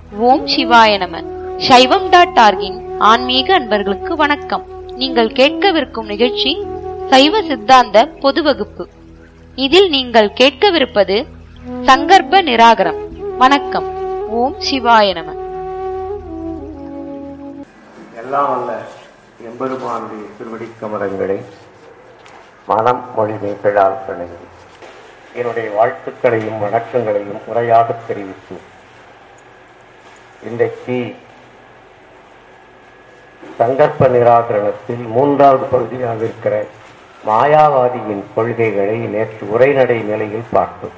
ஓம் சிவாய நம சைவம் டாட் ஆர்கின் ஆன்மீக அன்பர்களுக்கு வணக்கம் நீங்கள் கேட்கவிருக்கும் நிகழ்ச்சி சைவ சித்தாந்த பொது வகுப்பு இதில் நீங்கள் கேட்கவிருப்பது சங்கற்ப நிராகரம் வணக்கம் ஓம் சிவாய நம எல்லாம் அல்ல எம்பெருமானுடைய திருவடி கமலங்களை மனம் மொழி மேய்களால் பிணையும் என்னுடைய வாழ்த்துக்களையும் வணக்கங்களையும் முறையாக தெரிவித்து இன்றைக்கு சங்கற்ப நிராகரணத்தில் மூன்றாவது பகுதியாக இருக்கிற மாயாவாதியின் கொள்கைகளை நேற்று உரைநடை நிலையில் பார்த்தோம்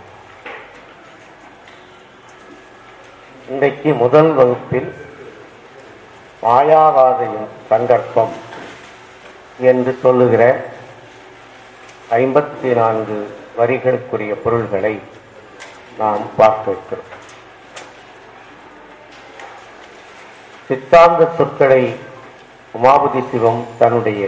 இன்றைக்கு முதல் வகுப்பில் மாயாவாதையின் சங்கற்பம் என்று சொல்லுகிற ஐம்பத்தி நான்கு வரிகளுக்குரிய பொருள்களை நாம் பார்க்க இருக்கிறோம் சித்தாந்த சொற்களை உமாபதி சிவம் தன்னுடைய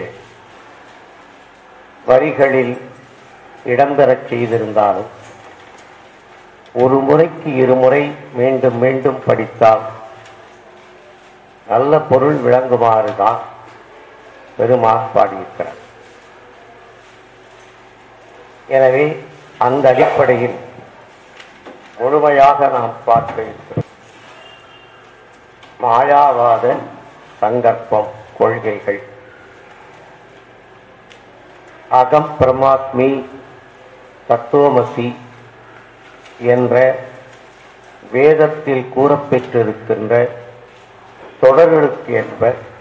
வரிகளில் இடம்பெறச் செய்திருந்தாலும் ஒரு முறைக்கு இருமுறை மீண்டும் மீண்டும் படித்தால் நல்ல பொருள் விளங்குமாறு தான் பெருமான் பாடியிருக்கிறார் எனவே அந்த அடிப்படையில் முழுமையாக நாம் பார்க்க இருக்கிறோம் மாயாவாத சங்கற்பம் கொள்கைகள் அகம் பிரமாத்மி தத்துவமசி என்ற வேதத்தில் கூறப்பெற்றிருக்கின்ற தொடர்களுக்கு ஏற்ப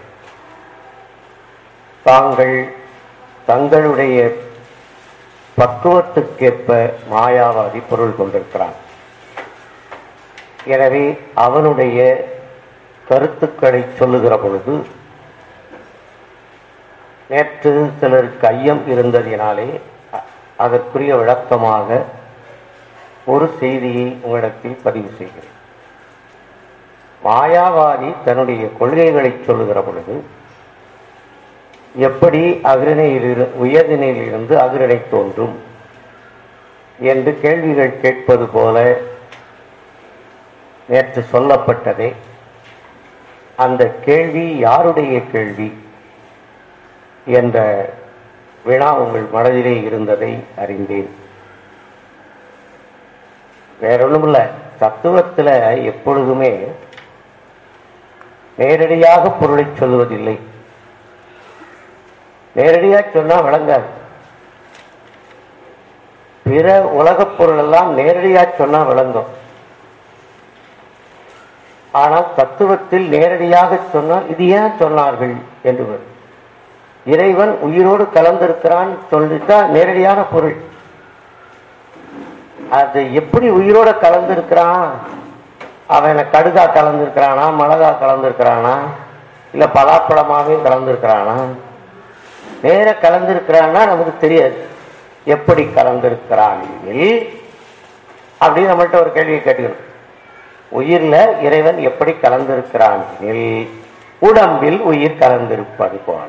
தாங்கள் தங்களுடைய பக்குவத்துக்கேற்ப மாயாவாதி பொருள் கொண்டிருக்கிறான் எனவே அவனுடைய கருத்துக்களை சொல்லுகிற பொழுது நேற்று சிலருக்கு ஐயம் இருந்ததினாலே அ- அதற்குரிய விளக்கமாக ஒரு செய்தியை உங்களிடத்தில் பதிவு செய்கிறேன் மாயாவாதி தன்னுடைய கொள்கைகளை சொல்லுகிற பொழுது எப்படி அகிரணையிலிரு உயர்தினையிலிருந்து அகிரணை தோன்றும் என்று கேள்விகள் கேட்பது போல நேற்று சொல்லப்பட்டதே அந்த கேள்வி யாருடைய கேள்வி என்ற வினா உங்கள் மனதிலே இருந்ததை அறிந்தேன் வேற ஒண்ணும் இல்ல தத்துவத்துல எப்பொழுதுமே நேரடியாக பொருளை சொல்லுவதில்லை நேரடியா சொன்னா விளங்காது பிற உலகப் பொருள் எல்லாம் நேரடியா சொன்னா விளங்கும் ஆனால் தத்துவத்தில் நேரடியாக சொன்னால் இது ஏன் சொன்னார்கள் என்று வரும் இறைவன் உயிரோடு கலந்திருக்கிறான் சொல்லிட்டா நேரடியான பொருள் அது எப்படி உயிரோட கலந்திருக்கிறான் அவன் கடுகா கலந்திருக்கிறானா மிளகா கலந்திருக்கிறானா இல்ல பலாப்பழமாவே கலந்திருக்கிறானா நேர கலந்திருக்கிறான்னா நமக்கு தெரியாது எப்படி கலந்திருக்கிறான் எனில் அப்படின்னு நம்மள்ட்ட ஒரு கேள்வியை கேட்டுக்கணும் உயிர்ல இறைவன் எப்படி கலந்திருக்கிறான் எனில் உடம்பில் உயிர் கலந்திருப்பது போல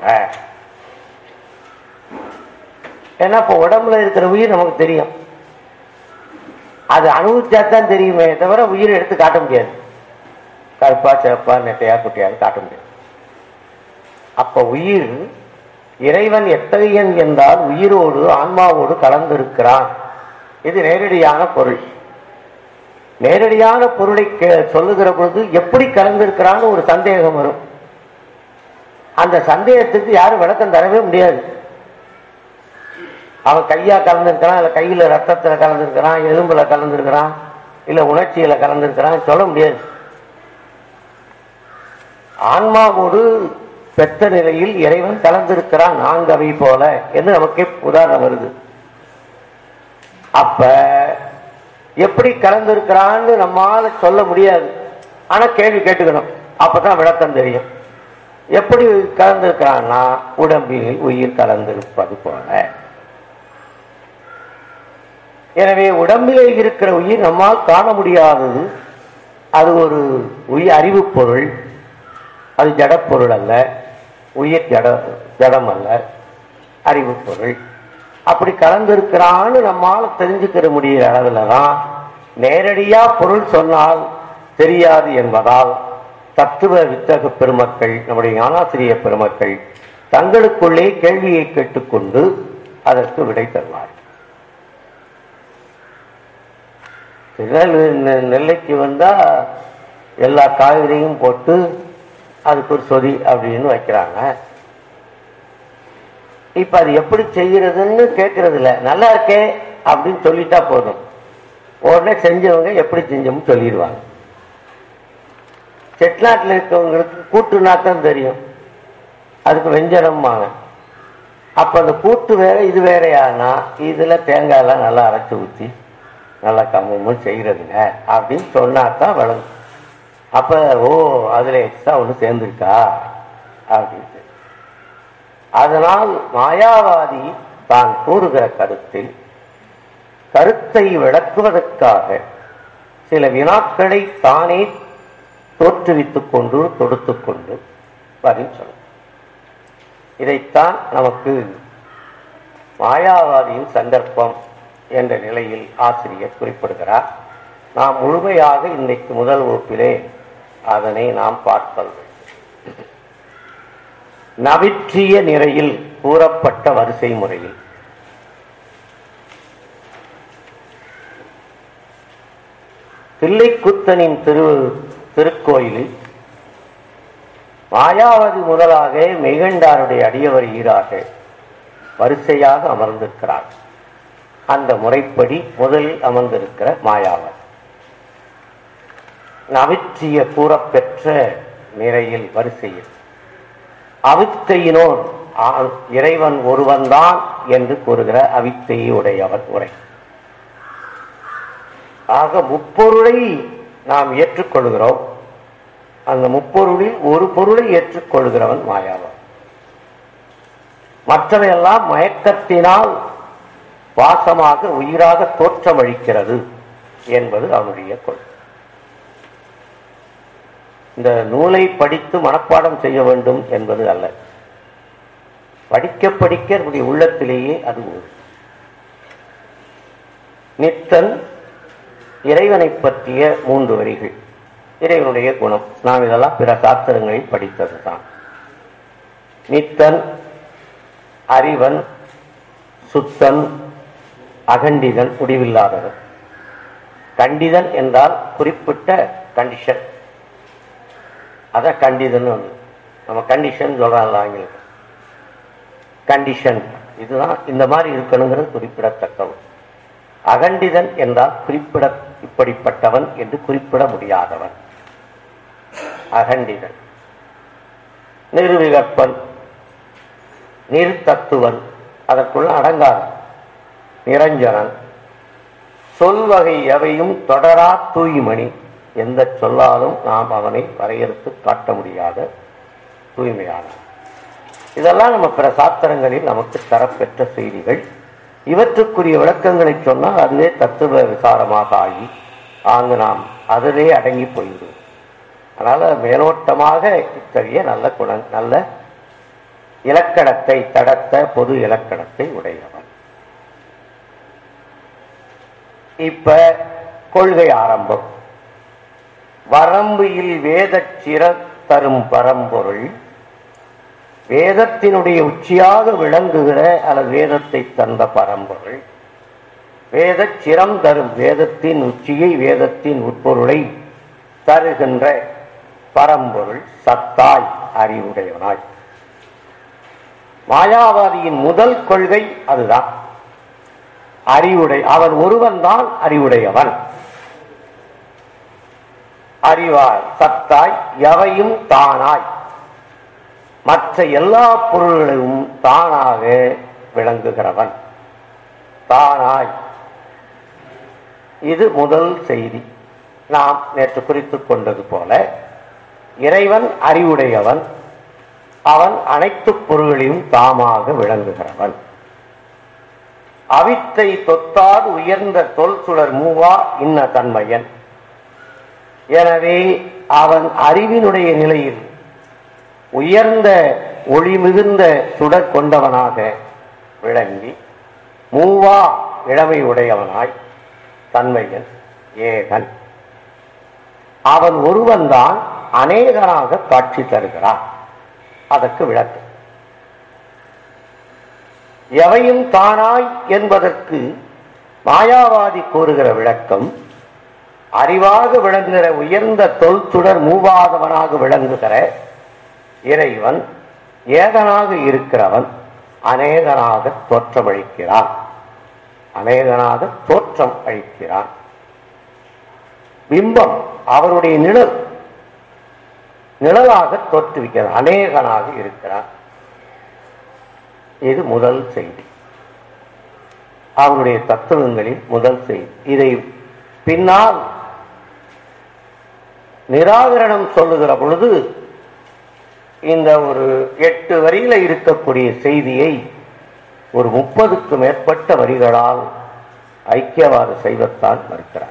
ஏன்னா இப்ப உடம்புல இருக்கிற உயிர் நமக்கு தெரியும் அது அனுபவிச்சா தான் தெரியுமே தவிர உயிரை எடுத்து காட்ட முடியாது கருப்பா சிறப்பா நெட்டையா குட்டியான்னு காட்ட முடியாது அப்ப உயிர் இறைவன் எத்தகையன் என்றால் உயிரோடு ஆன்மாவோடு கலந்திருக்கிறான் இது நேரடியான பொருள் நேரடியான பொருளை கே- சொல்லுகிற பொழுது எப்படி கலந்திருக்கிறான்னு ஒரு சந்தேகம் வரும் அந்த சந்தேகத்துக்கு யாரும் விளக்கம் தரவே முடியாது அவன் கையா கலந்துருக்கிறான் இல்ல கையில ரத்தத்துல கலந்துருக்கிறான் எலும்புல கலந்துருக்கிறான் இல்ல உணர்ச்சியில கலந்துருக்கிறான் சொல்ல முடியாது ஆன்மாவோடு பெற்ற நிலையில் இறைவன் கலந்திருக்கிறான் நான்கவை போல என்று நமக்கே உதாரணம் வருது அப்ப எப்படி கலந்திருக்கிறான்னு நம்மால சொல்ல முடியாது ஆனா கேள்வி கேட்டுக்கணும் அப்பதான் விளக்கம் தெரியும் எப்படி கலந்திருக்கிறான்னா உடம்பில் உயிர் கலந்திருப்பது போல எனவே உடம்பிலே இருக்கிற உயிர் நம்மால் காண முடியாதது அது ஒரு உயிர் அறிவு பொருள் அது ஜடப்பொருள் அல்ல உயிர் ஜட ஜடம் அல்ல அறிவு பொருள் அப்படி கலந்திருக்கிறான்னு நம்மால தெரிஞ்சுக்கிற முடிகிற அளவுல தான் நேரடியா பொருள் சொன்னால் தெரியாது என்பதால் தத்துவ வித்தக பெருமக்கள் நம்முடைய ஞானாசிரிய பெருமக்கள் தங்களுக்குள்ளே கேள்வியை கேட்டுக்கொண்டு அதற்கு விடை தருவார் திருநெல்வேலி நெ- நெல்லைக்கு வந்தா எல்லா காய்கறியும் போட்டு அதுக்கு ஒரு சொதி அப்படின்னு வைக்கிறாங்க இப்ப அது எப்படி செய்யறதுன்னு கேட்கறது இல்ல நல்லா இருக்கே அப்படின்னு சொல்லிட்டா போதும் உடனே செஞ்சவங்க எப்படி செஞ்சோம்னு சொல்லிடுவாங்க செட்நாட்டில் இருக்கவங்களுக்கு கூட்டுனா தான் தெரியும் அதுக்கு வெஞ்சனம்பாங்க அப்ப அந்த கூட்டு வேற இது வேறையானா இதுல தேங்காய் எல்லாம் நல்லா அரைச்சு ஊத்தி நல்லா கம்மமும் செய்யறதுங்க அப்படின்னு சொன்னா தான் விளங்கும் அப்ப ஓ அதுல எக்ஸ்ட்ரா ஒண்ணு சேர்ந்துருக்கா அப்படின்னு அதனால் மாயாவாதி தான் கூறுகிற கருத்தில் கருத்தை விளக்குவதற்காக சில வினாக்களை தானே தோற்றுவித்துக் கொண்டு தொடுத்துக் கொண்டு பதில் சொல்லும் இதைத்தான் நமக்கு மாயாவாதியின் சந்தர்ப்பம் என்ற நிலையில் ஆசிரியர் குறிப்பிடுகிறார் நாம் முழுமையாக இன்றைக்கு முதல் வகுப்பிலே அதனை நாம் பார்ப்பது நவிற்றிய நிறையில் கூறப்பட்ட வரிசை முறையில் தில்லைக்குத்தனின் திரு திருக்கோயிலில் மாயாவதி முதலாக மெய்கண்டாருடைய அடியவர் ஈராக வரிசையாக அமர்ந்திருக்கிறார் அந்த முறைப்படி முதலில் அமர்ந்திருக்கிற மாயாவதி நவிற்றிய கூறப்பெற்ற நிறையில் வரிசையில் அவித்தையினோர் ஆ- இறைவன் ஒருவன்தான் என்று கூறுகிற அவித்தையை உடையவன் உரை ஆக முப்பொருளை நாம் ஏற்றுக்கொள்கிறோம் அந்த முப்பொருளில் ஒரு பொருளை ஏற்றுக்கொள்கிறவன் மாயாவன் மற்றவையெல்லாம் மயக்கத்தினால் வாசமாக உயிராக தோற்றமளிக்கிறது என்பது அவனுடைய கொள்கை இந்த நூலை படித்து மனப்பாடம் செய்ய வேண்டும் என்பது அல்ல படிக்க படிக்க நம்முடைய உள்ளத்திலேயே அது ஊறும். நித்தன் இறைவனை பற்றிய மூன்று வரிகள் இறைவனுடைய குணம் நாம் இதெல்லாம் பிற சாஸ்திரங்களில் படித்ததுதான் நித்தன் அறிவன் சுத்தன் அகண்டிதன் முடிவில்லாதவன் கண்டிதன் என்றால் குறிப்பிட்ட கண்டிஷன் அத கண்டிதன் வந்து நம்ம கண்டிஷன் சொல்றாங்க ஆங்கிலம் கண்டிஷன் இதுதான் இந்த மாதிரி இருக்கணுங்கிறது குறிப்பிடத்தக்கவன் அகண்டிதன் என்றால் குறிப்பிட இப்படிப்பட்டவன் என்று குறிப்பிட முடியாதவன் அகண்டிதன் நிர்விகற்பன் நிர்தத்துவன் அதற்குள்ள அடங்காதன் நிரஞ்சனன் சொல்வகை எவையும் தொடரா தூய்மணி எந்த சொல்லாலும் நாம் அவனை வரையறுத்து காட்ட முடியாத தூய்மையானவன் இதெல்லாம் நம்ம பிற சாத்திரங்களில் நமக்கு தரப்பெற்ற செய்திகள் இவற்றுக்குரிய விளக்கங்களை சொன்னால் அதுவே தத்துவ விசாரமாக ஆகி அங்கு நாம் அதிலே அடங்கி போய்விடும் அதனால மேலோட்டமாக இத்தகைய நல்ல குண நல்ல இலக்கணத்தை தடத்த பொது இலக்கணத்தை உடையவன் இப்ப கொள்கை ஆரம்பம் வரம்பில் வேதச் சிற தரும் பரம்பொருள் வேதத்தினுடைய உச்சியாக விளங்குகிற அல்லது வேதத்தை தந்த பரம்பொருள் வேதச் சிரம் தரும் வேதத்தின் உச்சியை வேதத்தின் உட்பொருளை தருகின்ற பரம்பொருள் சத்தாய் அறிவுடையவனாய் மாயாவாதியின் முதல் கொள்கை அதுதான் அறிவுடை அவன் ஒருவன் தான் அறிவுடையவன் அறிவாய் சத்தாய் எவையும் தானாய் மற்ற எல்லா பொருள்களையும் தானாக விளங்குகிறவன் தானாய் இது முதல் செய்தி நாம் நேற்று குறித்துக் கொண்டது போல இறைவன் அறிவுடையவன் அவன் அனைத்து பொருள்களையும் தாமாக விளங்குகிறவன் அவித்தை தொத்தாது உயர்ந்த தொல் சுடர் மூவா இன்ன தன்மையன் எனவே அவன் அறிவினுடைய நிலையில் உயர்ந்த ஒளி மிகுந்த சுடர் கொண்டவனாக விளங்கி மூவா இளமை உடையவனாய் தன்மையன் ஏகன் அவன் ஒருவன்தான் அநேகனாக காட்சி தருகிறான் அதற்கு விளக்கம் எவையும் தானாய் என்பதற்கு மாயாவாதி கூறுகிற விளக்கம் அறிவாக விளங்குகிற உயர்ந்த தொல்சுடர் மூவாதவனாக விளங்குகிற இறைவன் ஏகனாக இருக்கிறவன் அநேகனாக தோற்றமளிக்கிறான் அநேகனாக தோற்றம் அளிக்கிறான் பிம்பம் அவருடைய நிழல் நிழலாக தோற்றுவிக்கிறான் அநேகனாக இருக்கிறான் இது முதல் செய்தி அவருடைய தத்துவங்களில் முதல் செய்தி இதை பின்னால் நிராகரணம் சொல்லுகிற பொழுது இந்த ஒரு எட்டு வரியில இருக்கக்கூடிய செய்தியை ஒரு முப்பதுக்கு மேற்பட்ட வரிகளால் ஐக்கியவாத செய்வத்தான் மறுக்கிறார்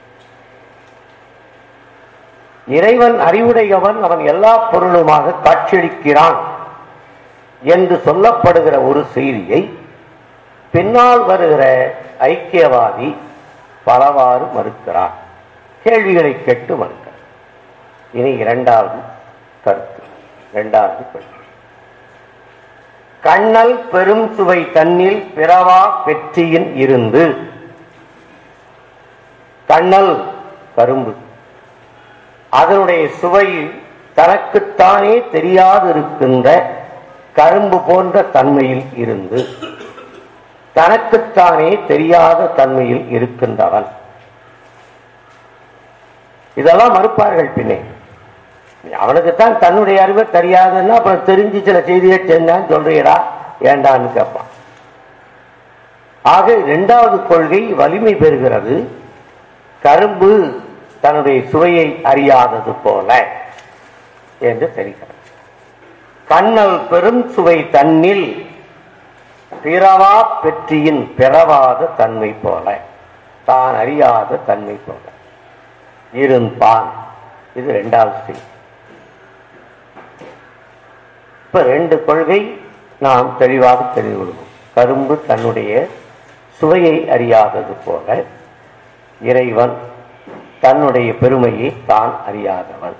இறைவன் அறிவுடையவன் அவன் எல்லா பொருளுமாக காட்சியளிக்கிறான் என்று சொல்லப்படுகிற ஒரு செய்தியை பின்னால் வருகிற ஐக்கியவாதி பலவாறு மறுக்கிறார் கேள்விகளை கேட்டு மறுக்கிறார் இனி இரண்டாவது கருத்து இரண்டாவது கொள்கை கண்ணல் பெரும் சுவை தன்னில் பிறவா வெற்றியின் இருந்து கண்ணல் கரும்பு அதனுடைய சுவையில் தனக்குத்தானே தெரியாது இருக்கின்ற கரும்பு போன்ற தன்மையில் இருந்து தனக்குத்தானே தெரியாத தன்மையில் இருக்கின்றவன் இதெல்லாம் மறுப்பார்கள் பின்னே அவனுக்குத்தான் தன்னுடைய அறிவை தெரியாதுன்னா அப்புறம் தெரிஞ்சு சில செய்தியை செஞ்சான்னு சொல்றீடா ஏண்டான்னு கேட்பான் ஆக இரண்டாவது கொள்கை வலிமை பெறுகிறது கரும்பு தன்னுடைய சுவையை அறியாதது போல என்று தெரிகிறது கண்ணல் பெரும் சுவை தன்னில் பிறவா பெற்றியின் பிறவாத தன்மை போல தான் அறியாத தன்மை போல இருந்தான் இது இரண்டாவது செய்தி இப்ப ரெண்டு கொள்கை நாம் தெளிவாக தெரிந்து கொள்வோம் கரும்பு தன்னுடைய சுவையை அறியாதது போல இறைவன் தன்னுடைய பெருமையை தான் அறியாதவன்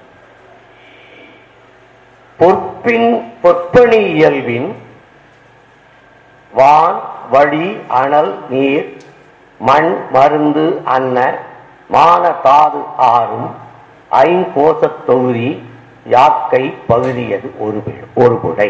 பொற்பின் பொற்பணி இயல்பின் வான் வழி அனல் நீர் மண் மருந்து அன்ன மான தாது ஆறும் ஐங்கோசத் தொகுதி யாக்கை பகுதியது ஒரு பி- ஒரு புடை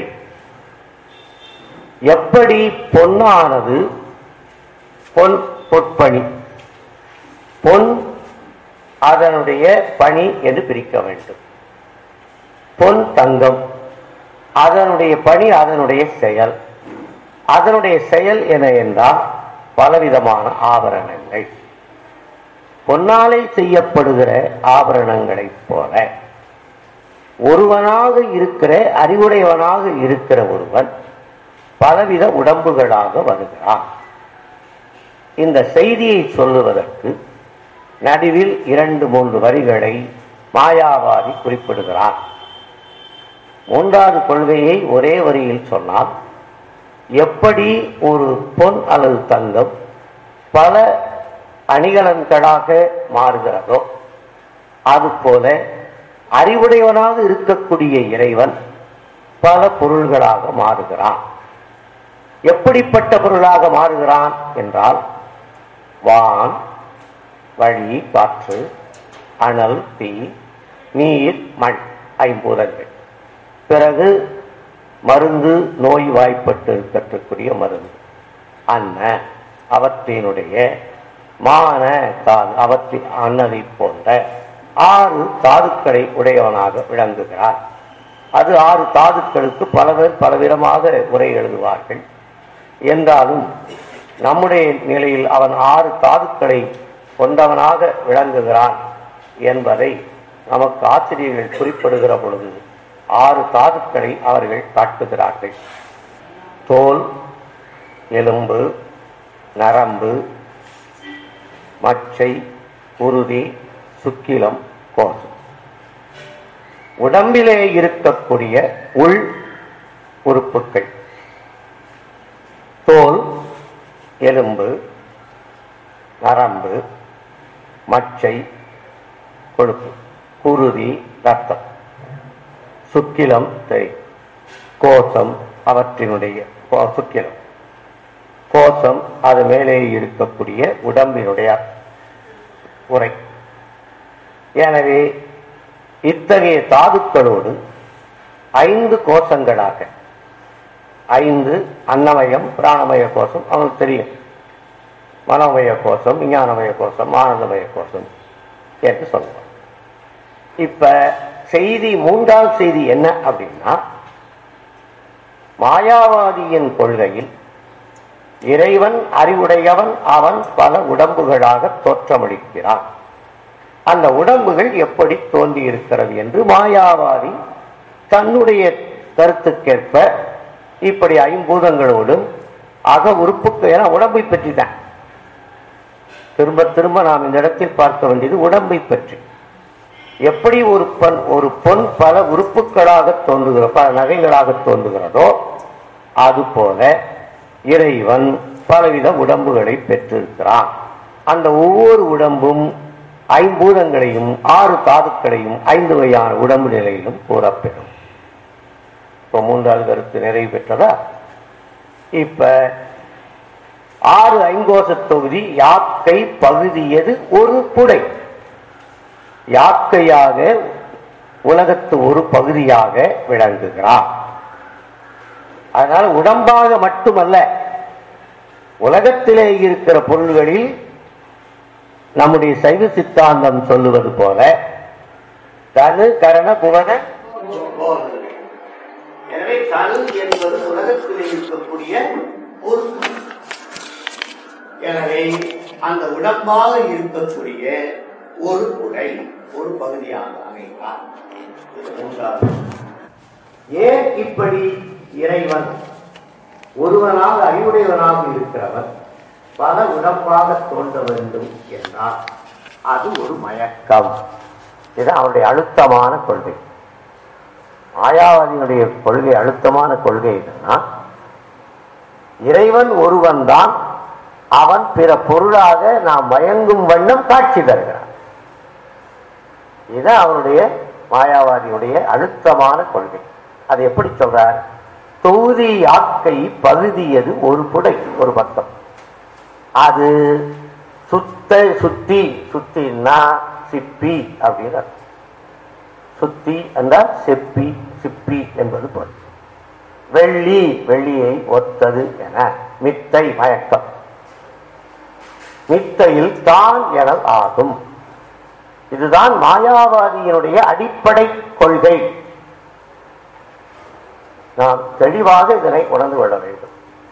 எப்படி பொன்னானது பொன் பொற்பணி பொன் அதனுடைய பணி என்று பிரிக்க வேண்டும் பொன் தங்கம் அதனுடைய பணி அதனுடைய செயல் அதனுடைய செயல் என என்றால் பலவிதமான ஆபரணங்கள் பொன்னாலே செய்யப்படுகிற ஆபரணங்களைப் போல ஒருவனாக இருக்கிற அறிவுடையவனாக இருக்கிற ஒருவன் பலவித உடம்புகளாக வருகிறான் இந்த செய்தியை சொல்லுவதற்கு நடுவில் இரண்டு மூன்று வரிகளை மாயாவாதி குறிப்பிடுகிறான் மூன்றாவது கொள்கையை ஒரே வரியில் சொன்னால் எப்படி ஒரு பொன் அல்லது தங்கம் பல அணிகலன்களாக மாறுகிறதோ அதுபோல அறிவுடையவனாக இருக்கக்கூடிய இறைவன் பல பொருள்களாக மாறுகிறான் எப்படிப்பட்ட பொருளாக மாறுகிறான் என்றால் வான் வழி காற்று அனல் தீ நீர் மண் ஐம்பூதங்கள் பிறகு மருந்து நோய் வாய்ப்பட்டு இருக்கக்கூடிய மருந்து அன்ன அவற்றினுடைய மான தாது அவற்றின் அன்னதை போன்ற ஆறு தாதுக்களை உடையவனாக விளங்குகிறார் அது ஆறு தாதுக்களுக்கு பல பேர் பலவிதமாக உரை எழுதுவார்கள் என்றாலும் நம்முடைய நிலையில் அவன் ஆறு தாதுக்களை கொண்டவனாக விளங்குகிறான் என்பதை நமக்கு ஆசிரியர்கள் குறிப்பிடுகிற பொழுது ஆறு தாதுக்களை அவர்கள் காட்டுகிறார்கள் தோல் எலும்பு நரம்பு மச்சை உருதி சுக்கிலம் கோசம் உடம்பிலே இருக்கக்கூடிய உள் உறுப்புகள் தோல் எலும்பு நரம்பு மச்சை கொழுப்பு குருதி ரத்தம் சுக்கிலம் தெரியும் கோசம் அவற்றினுடைய கோ- சுக்கிலம் கோசம் அது மேலே இருக்கக்கூடிய உடம்பினுடைய உரை எனவே இத்தகைய தாதுக்களோடு ஐந்து கோஷங்களாக ஐந்து அன்னமயம் பிராணமய கோஷம் அவனுக்கு தெரியும் மனோமய கோஷம் விஞ்ஞானமய கோஷம் ஆனந்தமய கோஷம் என்று சொல்லுவோம் இப்ப செய்தி மூன்றாவது செய்தி என்ன அப்படின்னா மாயாவாதியின் கொள்கையில் இறைவன் அறிவுடையவன் அவன் பல உடம்புகளாக தோற்றமளிக்கிறான் அந்த உடம்புகள் எப்படி தோன்றி இருக்கிறது என்று மாயாவாதி தன்னுடைய கருத்துக்கேற்ப இப்படி ஐம்பூதங்களோடும் அக உறுப்புக்கு என உடம்பை பற்றி தான் திரும்ப திரும்ப நாம் இந்த இடத்தில் பார்க்க வேண்டியது உடம்பை பற்றி எப்படி ஒரு பொன் ஒரு பொன் பல உறுப்புகளாக தோன்றுகிற பல நகைகளாக தோன்றுகிறதோ அதுபோல இறைவன் பலவித உடம்புகளை பெற்றிருக்கிறான் அந்த ஒவ்வொரு உடம்பும் ஐம்பூதங்களையும் ஆறு தாதுக்களையும் ஐந்து வகையான உடம்பு நிலையிலும் கூறப்பெறும் இப்ப மூன்றாவது கருத்து நிறைவு பெற்றதா இப்ப ஆறு ஐங்கோச தொகுதி யாக்கை பகுதியது ஒரு புடை யாக்கையாக உலகத்து ஒரு பகுதியாக விளங்குகிறார் அதனால உடம்பாக மட்டுமல்ல உலகத்திலே இருக்கிற பொருள்களில் நம்முடைய சைவ சித்தாந்தம் சொல்லுவது போல தனு கரண புவன எனவே தனு என்பது உலகத்தில் இருக்கக்கூடிய ஒரு எனவே அந்த உடம்பாக இருக்கக்கூடிய ஒரு குடை ஒரு பகுதியாக அமைத்தார் இது மூன்றாவது ஏன் இப்படி இறைவன் ஒருவனாக அறிவுடையவனாக இருக்கிறவன் பல உடம்பாக தோன்ற வேண்டும் என்றால் அது ஒரு மயக்கம் இது அவருடைய அழுத்தமான கொள்கை மாயாவாதியினுடைய கொள்கை அழுத்தமான கொள்கை என்னன்னா இறைவன் ஒருவன் தான் அவன் பிற பொருளாக நாம் மயங்கும் வண்ணம் காட்சி தருகிறான் இது அவருடைய மாயாவாதியுடைய அழுத்தமான கொள்கை அது எப்படி சொல்றார் தொகுதி யாக்கை பகுதியது ஒரு புடை ஒரு பக்கம் அது சுத்த சுத்தி சுத்தின்னா சிப்பி அப்படின்னு அர்த்தம். சுத்தி என்றால் செப்பி சிப்பி என்பது பொருள் வெள்ளி வெள்ளியை ஒத்தது என மித்தை மயக்கம் மித்தையில் தான் என ஆகும் இதுதான் மாயாவாதியினுடைய அடிப்படை கொள்கை நாம் தெளிவாக இதனை உணர்ந்து கொள்ள வேண்டும்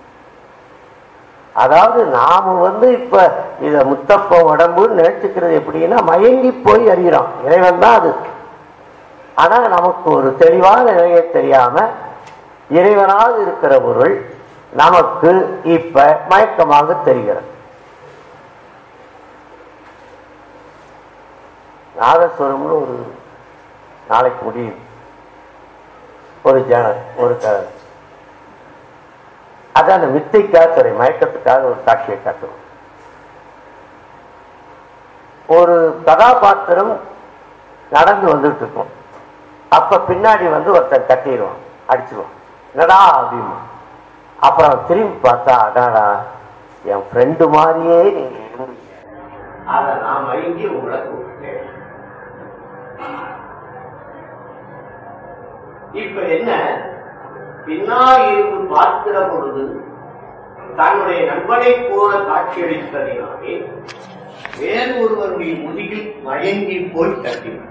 அதாவது நாம வந்து இப்ப இத முத்தப்ப உடம்புன்னு நினைச்சுக்கிறது எப்படின்னா மயங்கி போய் அறிகிறோம் இறைவன் தான் அது ஆனா நமக்கு ஒரு தெளிவான நிலையை தெரியாம இறைவனாக இருக்கிற பொருள் நமக்கு இப்ப மயக்கமாக தெரிகிறது நாதஸ்வரம்னு ஒரு நாளைக்கு முடியும் ஒரு ஜன ஒரு க அது அந்த வித்தைக்காக சரி மயக்கத்துக்காக ஒரு சாட்சியை காட்டுவோம் ஒரு கதாபாத்திரம் நடந்து வந்துட்டு இருக்கும் அப்ப பின்னாடி வந்து ஒருத்தன் தட்டிடுவான் அடிச்சிருவான் என்னடா அப்படின்னு அப்புறம் திரும்பி பார்த்தா அடாடா என் ஃப்ரெண்டு மாதிரியே நீங்க இருந்தீங்க அதை நான் மயங்கி உங்களை கூப்பிட்டேன் இப்ப என்ன பின்னால் இருந்து பார்க்கிற பொழுது தன்னுடைய நண்பனை போல காட்சியளித்ததினாலே வேறு ஒருவருடைய முதுகில் மயங்கி போய் தட்டினார்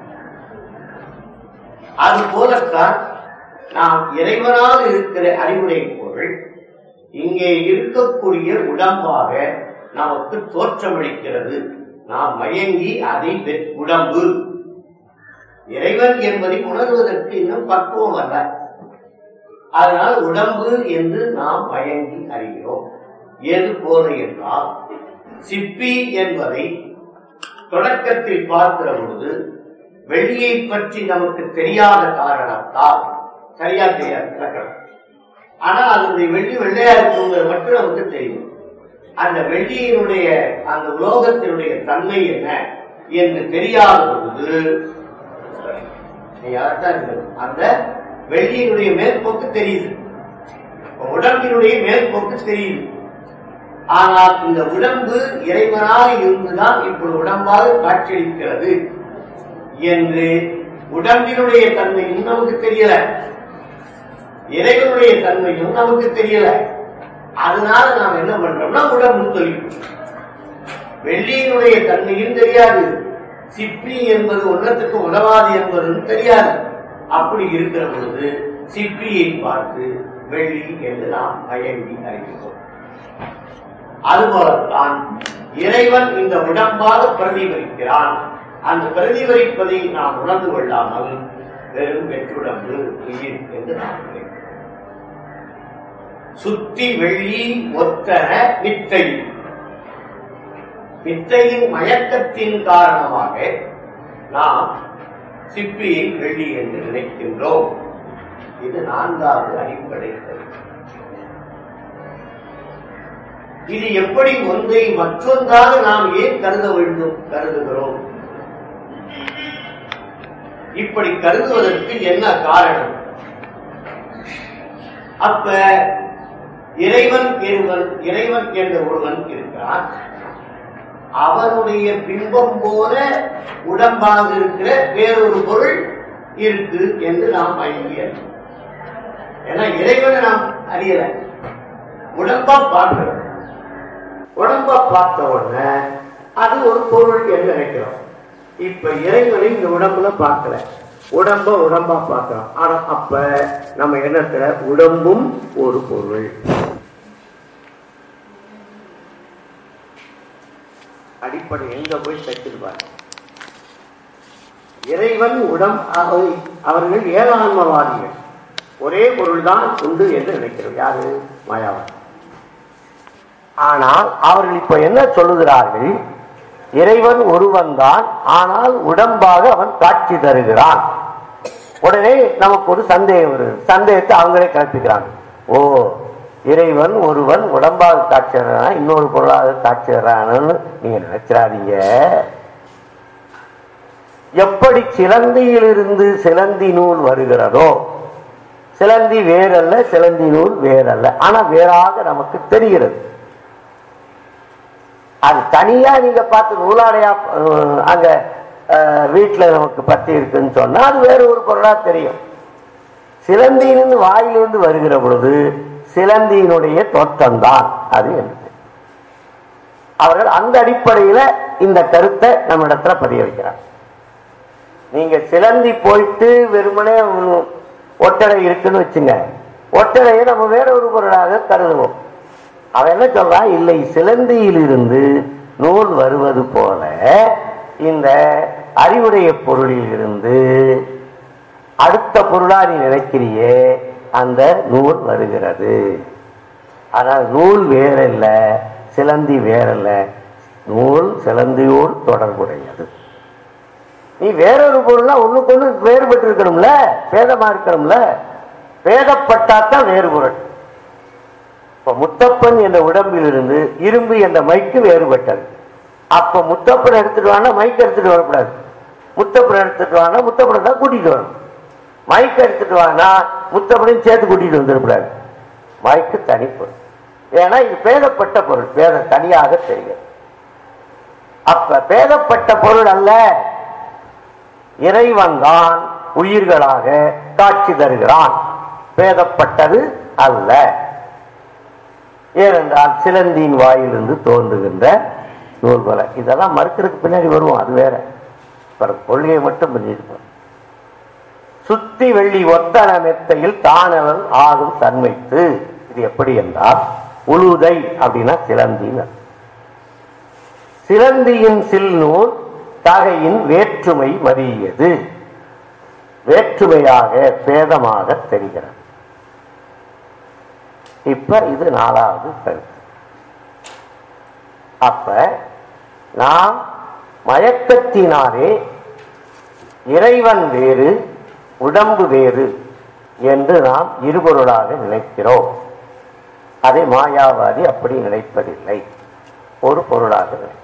அது போலத்தான் நாம் இறைவனாக இருக்கிற அறிவுரை பொருள் இங்கே இருக்கக்கூடிய உடம்பாக நமக்கு தோற்றமளிக்கிறது நாம் மயங்கி அதை வெ- உடம்பு இறைவன் என்பதை உணர்வதற்கு இன்னும் பக்குவம் அல்ல அதனால் உடம்பு என்று நாம் மயங்கி அறிகிறோம் எது போல என்றால் சிப்பி என்பதை தொடக்கத்தில் பார்க்கிற பொழுது வெள்ளியை பற்றி நமக்கு தெரியாத காரணத்தால் சரியா தெரியாது இலக்கணம் ஆனா அதனுடைய வெள்ளி வெள்ளையா இருக்குங்கிறது மட்டும் நமக்கு தெரியும் அந்த வெள்ளியினுடைய அந்த உலோகத்தினுடைய தன்மை என்ன என்று தெரியாத பொழுது நீங்க அதைத்தான் இருக்கணும். அந்த வெள்ளியினுடைய மேற்போக்கு தெரியுது உடம்பினுடைய மேற்போக்கு தெரியுது ஆனால் இந்த உடம்பு இறைவனாக இருந்துதான் இப்பொழுது உடம்பாக காட்சியளிக்கிறது என்று உடம்பினுடைய தன்மையும் நமக்கு தெரியல இறைவனுடைய தன்மையும் நமக்கு தெரியல அதனால நாம் என்ன பண்றோம்னா உடம்பு தொழில் வெள்ளியினுடைய தன்மையும் தெரியாது சிப்பி என்பது ஒன்றத்துக்கு உதவாது என்பதும் தெரியாது அப்படி இருக்கிற பொழுது சிப்பியை பார்த்து வெள்ளி என்று நாம் மயங்கி அறிகிறோம் அதுபோலத்தான் இறைவன் இந்த உடம்பாக பிரதிபலிக்கிறான் அந்த பிரதிபலிப்பதை நாம் உணர்ந்து கொள்ளாமல் வெறும் வெற்றுடம்பு உயிர் என்று நாம் நினைக்கிறோம் சுத்தி வெள்ளி ஒத்தன வித்தை வித்தையின் மயக்கத்தின் காரணமாக நாம் சிப்பியை வெள்ளி என்று நினைக்கின்றோம் இது நான்காவது அடிப்படை கருத்து. இது எப்படி ஒன்றை மற்றொன்றாக நாம் ஏன் கருத வேண்டும் கருதுகிறோம் இப்படி கருதுவதற்கு என்ன காரணம் அப்ப இறைவன் இருவன் இறைவன் என்ற ஒருவன் இருக்கிறான் அவனுடைய பிம்பம் போல உடம்பாக இருக்கிற வேறொரு பொருள் இருக்கு என்று நாம் அறிய ஏன்னா இறைவனை நாம் அறியல உடம்பா பார்க்கிறோம் உடம்பா பார்த்த உடனே அது ஒரு பொருள் என்று நினைக்கிறோம் இப்ப இறைவனை இந்த உடம்புல பார்க்கல உடம்ப உடம்பா பார்க்கிறோம் ஆனா அப்ப நம்ம எண்ணத்துல உடம்பும் ஒரு பொருள் அடிப்படை எங்க போய் தச்சிருப்பார் இறைவன் உடம் அவை- அவர்கள் ஏகான்மவாதிகள் ஒரே பொருள் தான் உண்டு என்று நினைக்கிறோம் யாரு மாயாவன் ஆனால் அவர்கள் இப்ப என்ன சொல்லுகிறார்கள் இறைவன் ஒருவன் தான் ஆனால் உடம்பாக அவன் காட்சி தருகிறான் உடனே நமக்கு ஒரு சந்தேகம் வருது சந்தேகத்தை அவங்களே கிளப்பிக்கிறாங்க ஓ இறைவன் ஒருவன் உடம்பாக காட்சி தர்றான் இன்னொரு பொருளாக காட்சி தர்றான்னு நீங்க நினைச்சிடாதீங்க எப்படி சிலந்தியிலிருந்து சிலந்தி நூல் வருகிறதோ சிலந்தி வேறல்ல சிலந்தி நூல் வேறல்ல ஆனா வேறாக நமக்கு தெரிகிறது அது தனியா நீங்க பார்த்து நூலாடையா அஹ், அங்க அஹ், வீட்டுல நமக்கு பத்தி இருக்குன்னு சொன்னா அது வேற ஒரு பொருளா தெரியும் சிலந்தியிலிருந்து வாயிலிருந்து வருகிற பொழுது சிலந்தியினுடைய தோற்றம்தான் அது என்று அவர்கள் அந்த அடிப்படையில இந்த கருத்தை நம்ம இடத்துல பதிய வைக்கிறார் நீங்க சிலந்தி போயிட்டு வெறுமனே ஒண்ணு- ஒட்டடை இருக்குன்னு வச்சுங்க ஒட்டடையை நம்ம வேற ஒரு பொருளாக கருதுவோம் அவன் என்ன சொல்றான் இல்லை சிலந்தியிலிருந்து நூல் வருவது போல இந்த அறிவுடைய பொருளில் இருந்து அடுத்த பொருளா நீ நினைக்கிறியே அந்த நூல் வருகிறது ஆனால் நூல் வேறல்ல சிலந்தி வேறல்ல நூல் சிலந்தியோடு தொடர்புடையது நீ வேறொரு பொருள்னா ஒண்ணுக்கு ஒண்ணு வேறுபட்டு இருக்கணும்ல பேதமா இருக்கணும்ல பேதப்பட்டாத்தான் வேறு பொருள் இப்ப முத்தப்பன் என்ற உடம்பில் இருந்து இரும்பு என்ற மைக்கு வேறுபட்டது அப்ப முத்தப்பன் எடுத்துட்டு வானா மைக் எடுத்துட்டு வரக்கூடாது முத்தப்பன் எடுத்துட்டு வானா முத்தப்பனை தான் கூட்டிட்டு வரணும் மைக் எடுத்துட்டு வானா முத்தப்பனையும் சேர்த்து கூட்டிட்டு வந்துடக்கூடாது மைக்கு தனிப்பொருள் ஏன்னா இது பேதப்பட்ட பொருள் பேத தனியாக தெரியும் அப்ப பேதப்பட்ட பொருள் அல்ல இறைவன் தான் உயிர்களாக காட்சி தருகிறான் பேதப்பட்டது அல்ல ஏனென்றால் சிலந்தியின் வாயிலிருந்து தோன்றுகின்ற நூல்வலை இதெல்லாம் மறுக்கிறதுக்கு பின்னாடி வருவோம் அது வேற பிறகு கொள்கையை மட்டும் புரிஞ்சிருப்போம் சுத்தி வெள்ளி ஒத்தன மெத்தையில் தானவன் ஆகும் தன்மைத்து இது எப்படி என்றால் உழுதை அப்படின்னா சிலந்தின்னு அர்த்தம். சிலந்தியின் சில்நூல் தகையின் வேற்றுமை மறியது வேற்றுமையாக பேதமாக தெரிகிறது இப்ப இது நாலாவது கருத்து அப்ப நாம் மயக்கத்தினாலே இறைவன் வேறு உடம்பு வேறு என்று நாம் இருபொருளாக நினைக்கிறோம் அதை மாயாவாதி அப்படி நினைப்பதில்லை ஒரு பொருளாக நினைக்கிறோம்